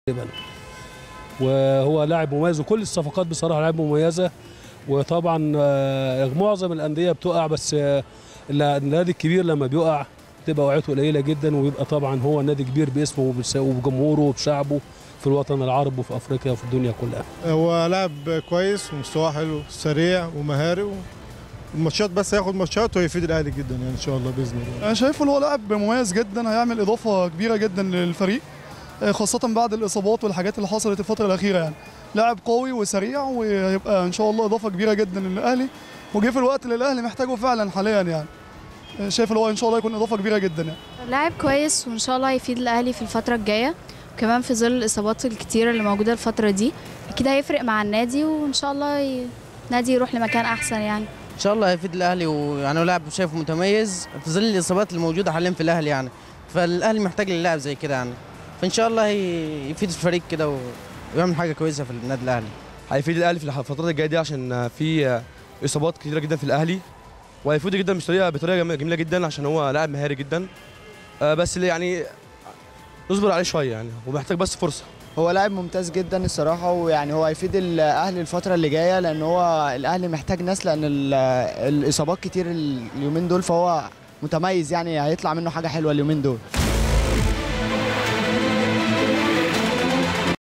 وهو لاعب مميز وكل الصفقات بصراحه لاعب مميزه وطبعا آه، معظم الانديه بتقع بس آه، النادي الكبير لما بيقع تبقى وقعته قليله جدا ويبقى طبعا هو نادي كبير باسمه وبس- وبجمهوره وبشعبه في الوطن العربي وفي افريقيا وفي الدنيا كلها هو لاعب كويس ومستواه حلو سريع ومهاري الماتشات بس هياخد ماتشات ويفيد الاهلي جدا يعني ان شاء الله باذن الله انا شايفه ان هو لاعب مميز جدا هيعمل اضافه كبيره جدا للفريق آه، خاصه بعد الاصابات والحاجات اللي حصلت الفتره الاخيره يعني لاعب قوي وسريع وهيبقى ان شاء الله اضافه كبيره جدا للاهلي وجه في الوقت اللي الاهلي محتاجه فعلا حاليا يعني آه، شايف ان هو ان شاء الله يكون اضافه كبيره جدا يعني لاعب كويس وان شاء الله هيفيد الاهلي في الفتره الجايه وكمان في ظل الاصابات الكتيره اللي موجوده الفتره دي اكيد هيفرق مع النادي وان شاء الله ي... النادي يروح لمكان احسن يعني ان شاء الله هيفيد الاهلي ويعني هو لاعب شايفه متميز في ظل الاصابات اللي موجوده حاليا في الاهلي يعني فالاهلي محتاج للاعب زي كده يعني فان شاء الله هي- يفيد الفريق كده و- ويعمل حاجه كويسه في النادي الاهلي هيفيد الاهلي في الفترات الجايه دي عشان في اصابات كتيره جدا في الاهلي وهيفيده جدا بطريقه بطريقه جم- جميله جدا عشان هو لاعب مهاري جدا آه، بس اللي يعني نصبر عليه شويه يعني ومحتاج بس فرصه هو لاعب ممتاز جدا الصراحه ويعني هو هيفيد الاهلي الفتره اللي جايه لان هو الاهلي محتاج ناس لان ال- الاصابات كتير اليومين دول فهو متميز يعني هيطلع منه حاجه حلوه اليومين دول